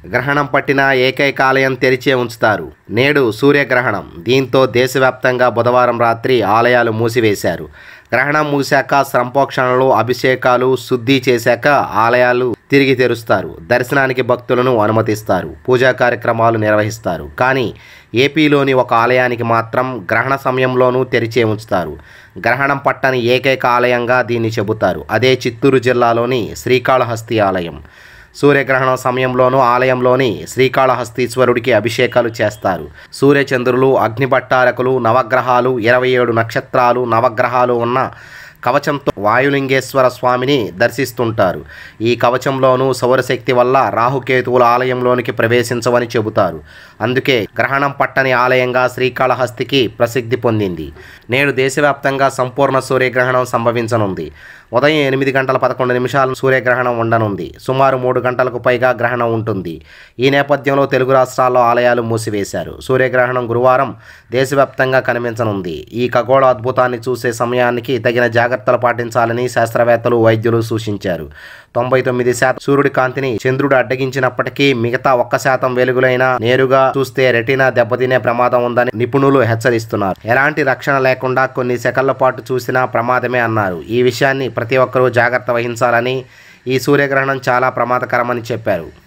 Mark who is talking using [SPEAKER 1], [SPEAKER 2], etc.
[SPEAKER 1] గ్రహణం పట్టిన ఏకైక ఆలయం తెరిచే ఉంచుతారు నేడు సూర్యగ్రహణం దీంతో దేశవ్యాప్తంగా బుధవారం రాత్రి ఆలయాలు మూసివేశారు గ్రహణం మూసాక సంపోక్షణలు అభిషేకాలు శుద్ధి చేశాక ఆలయాలు తిరిగి తెరుస్తారు దర్శనానికి భక్తులను అనుమతిస్తారు పూజా కార్యక్రమాలు నిర్వహిస్తారు కానీ ఏపీలోని ఒక ఆలయానికి మాత్రం గ్రహణ సమయంలోనూ తెరిచే ఉంచుతారు గ్రహణం పట్టని ఏకైక ఆలయంగా దీన్ని చెబుతారు అదే చిత్తూరు జిల్లాలోని శ్రీకాళహస్తి ఆలయం సూర్యగ్రహణం సమయంలోనూ ఆలయంలోని శ్రీకాళహస్తీశ్వరుడికి అభిషేకాలు చేస్తారు సూర్యచంద్రులు అగ్నిభట్టారకులు నవగ్రహాలు ఇరవై ఏడు నక్షత్రాలు నవగ్రహాలు ఉన్న కవచంతో వాయులింగేశ్వర స్వామిని దర్శిస్తుంటారు ఈ కవచంలోనూ సౌరశక్తి వల్ల రాహుకేతువుల ఆలయంలోనికి ప్రవేశించవని చెబుతారు అందుకే గ్రహణం పట్టని ఆలయంగా శ్రీకాళహస్తికి ప్రసిద్ధి పొందింది నేడు దేశవ్యాప్తంగా సంపూర్ణ సూర్యగ్రహణం సంభవించనుంది ఉదయం ఎనిమిది గంటల పదకొండు నిమిషాలు సూర్యగ్రహణం ఉండనుంది సుమారు మూడు గంటలకు పైగా గ్రహణం ఉంటుంది ఈ నేపథ్యంలో తెలుగు రాష్ట్రాల్లో ఆలయాలు మూసివేశారు సూర్యగ్రహణం గురువారం దేశవ్యాప్తంగా కనిపించనుంది ఈ ఖగోళ అద్భుతాన్ని చూసే సమయానికి తగిన జాగ్రత్తలు పాటించాలని శాస్త్రవేత్తలు వైద్యులు సూచించారు తొంభై తొమ్మిది శాతం సూర్యుడి కాంతిని చంద్రుడు అడ్డగించినప్పటికీ మిగతా ఒక్క శాతం వెలుగులైనా నేరుగా చూస్తే రెటీనా దెబ్బతినే ప్రమాదం ఉందని నిపుణులు హెచ్చరిస్తున్నారు ఎలాంటి రక్షణ లేకుండా కొన్ని సెకన్ల పాటు చూసినా ప్రమాదమే అన్నారు ఈ విషయాన్ని ప్రతి ఒక్కరూ జాగ్రత్త వహించాలని ఈ సూర్యగ్రహణం చాలా ప్రమాదకరమని చెప్పారు